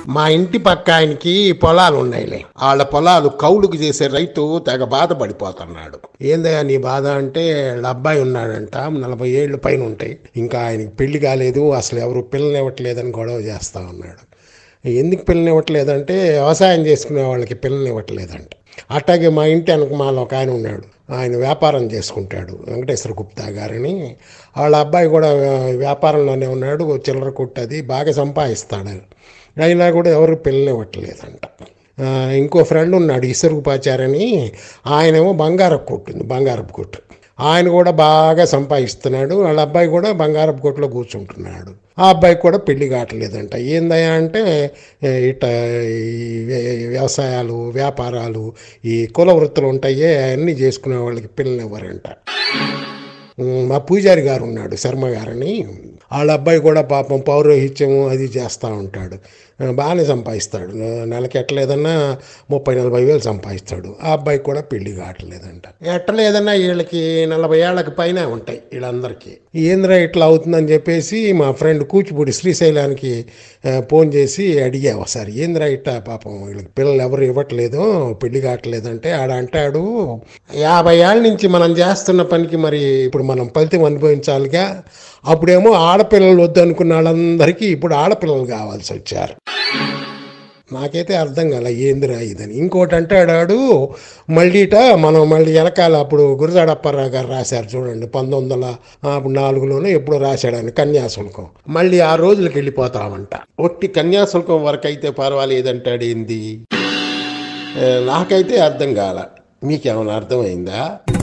మా ఇంటి పక్క ఆయనకి పొలాలు ఉన్నాయిలే వాళ్ళ పొలాలు కౌలుకు చేసే రైతు తెగ బాధపడిపోతున్నాడు ఏందయ్యా నీ బాధ అంటే వాళ్ళ అబ్బాయి ఉన్నాడంట నలభై ఏళ్ళు పైన ఉంటాయి ఇంకా ఆయనకి పెళ్లి కాలేదు అసలు ఎవరు పిల్లలు ఇవ్వట్లేదని గొడవ చేస్తా ఉన్నాడు ఎందుకు పిల్లలు ఇవ్వట్లేదంటే వ్యవసాయం చేసుకునే వాళ్ళకి పిల్లలు ఇవ్వట్లేదంట అట్లాగే మా ఇంటి వెనక మాలో ఒక ఆయన ఉన్నాడు ఆయన వ్యాపారం చేసుకుంటాడు వెంకటేశ్వర గుప్తా గారని వాళ్ళ అబ్బాయి కూడా వ్యాపారంలోనే ఉన్నాడు చిల్లర కొట్టది బాగా సంపాదిస్తాడు అయినా కూడా ఎవరు పిల్లలు ఇవ్వట్లేదంట ఆ, ఇంకో ఫ్రెండ్ ఉన్నాడు ఇసురుగుపాచారని ఆయనేమో బంగారపు కొట్టు ఉంది బంగారపు కొట్టు ఆయన కూడా బాగా సంపాదిస్తున్నాడు వాళ్ళ అబ్బాయి కూడా బంగారపు కొట్టులో కూర్చుంటున్నాడు ఆ అబ్బాయికి కూడా పెళ్లి కావట్లేదంట ఏందయ్యా అంటే ఏ, ఇట్ట ఈ వ్య- వ్యవసాయాలు వ్యాపారాలు ఈ కుల వృత్తులు ఉంటాయే అన్నీ చేసుకునే వాళ్ళకి పిల్లలు ఇవ్వరంట ఉమ్, మా పూజారి గారు ఉన్నాడు శర్మ గారని వాళ్ళ అబ్బాయి కూడా పాపం పౌరోహిత్యము అది చేస్తూ ఉంటాడు ఆ, బాగానే సంపాదిస్తాడు నె- నెలకి ఎట్లేదన్నా ముప్పై నలభై వేలు సంపాదిస్తాడు ఆ అబ్బాయికి కూడా పెళ్లి కావట్లేదంట ఎట్టలేదన్నా వీళ్ళకి నలభై ఏళ్ళకి పైన ఉంటాయి వీళ్ళందరికీ ఏంద్రా ఇట్లా అవుతుందని చెప్పేసి మా ఫ్రెండ్ కూచిపూడి శ్రీశైలానికి ఆ, ఫోన్ చేసి అడిగా ఒకసారి ఏంద్రా ఇట్ట పాపం వీళ్ళకి పిల్లలు ఎవరు ఇవ్వట్లేదు పెళ్లి కావట్లేదంటే ఆడ అంటాడు యాభై ఏళ్ళ నుంచి మనం చేస్తున్న పనికి మరి ఇప్పుడు మనం ఫలితం అనుభవించాలిగా అప్పుడేమో ఆడపిల్లలు వద్దు అనుకున్న వాళ్ళందరికీ ఇప్పుడు ఆడపిల్లలు కావాల్సి వచ్చారు నాకైతే అర్థం కాల ఏందిరా ఇదని ఇంకోటి అంటాడాడు మళ్ళీట మనం మళ్ళీ వెనకాల అప్పుడు గురజాడ అప్పారావు గారు రాశారు చూడండి పంతొమ్మిది వందల అప్పుడు నాలుగులోనే ఎప్పుడో రాశాడని కన్యాశుల్కం మళ్ళీ ఆ రోజులకి వెళ్ళిపోతామంట ఒట్టి కన్యాశుల్కం వరకు అయితే పర్వాలేదంటాడు ఏంది ఏ, నాకైతే అర్థం కాల మీకేమైనా అర్థమైందా